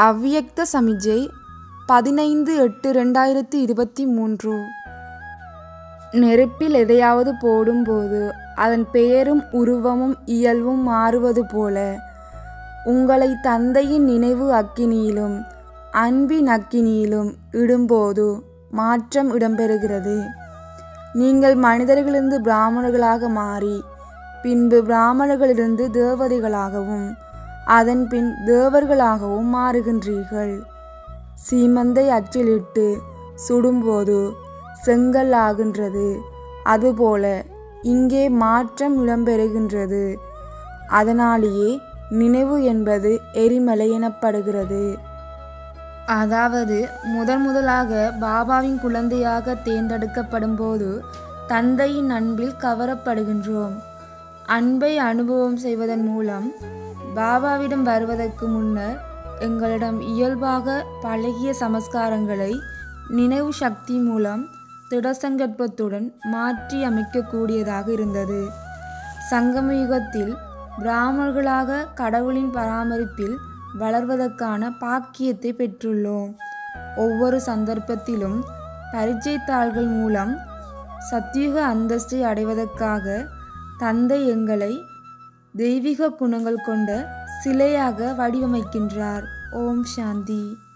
அவ்யக்த சமிஜை பதினைந்து எட்டு ரெண்டாயிரத்தி இருபத்தி மூன்று நெருப்பில் எதையாவது போடும்போது அதன் பெயரும் உருவமும் இயல்பும் மாறுவது போல உங்களை தந்தையின் நினைவு அக்கினியிலும் அன்பின் அக்கினியிலும் இடும்போது மாற்றம் இடம்பெறுகிறது நீங்கள் மனிதர்களிலிருந்து பிராமணர்களாக மாறி பின்பு பிராமணர்களிலிருந்து தேவதைகளாகவும் அதன் பின் தேவர்களாகவும் மாறுகின்றீர்கள் சீமந்தை அச்சிலிட்டு சுடும்போது செங்கல் ஆகின்றது அதுபோல இங்கே மாற்றம் இடம்பெறுகின்றது அதனாலேயே நினைவு என்பது எரிமலை எனப்படுகிறது அதாவது முதன் முதலாக பாபாவின் குழந்தையாக தேர்ந்தெடுக்கப்படும் போது தந்தையின் அன்பில் கவரப்படுகின்றோம் அன்பை அனுபவம் செய்வதன் மூலம் பாபாவிடம் வருவதற்கு முன்னர் எங்களிடம் இயல்பாக பழகிய சமஸ்காரங்களை நினைவு சக்தி மூலம் திடசங்கற்பத்துடன் மாற்றி அமைக்கக்கூடியதாக இருந்தது சங்கம யுகத்தில் பிராமணர்களாக கடவுளின் பராமரிப்பில் வளர்வதற்கான பாக்கியத்தை பெற்றுள்ளோம் ஒவ்வொரு சந்தர்ப்பத்திலும் பரீட்சை தாள்கள் மூலம் சத்தியுக அந்தஸ்தை அடைவதற்காக தந்தை எங்களை தெய்வீக குணங்கள் கொண்ட சிலையாக வடிவமைக்கின்றார் ஓம் சாந்தி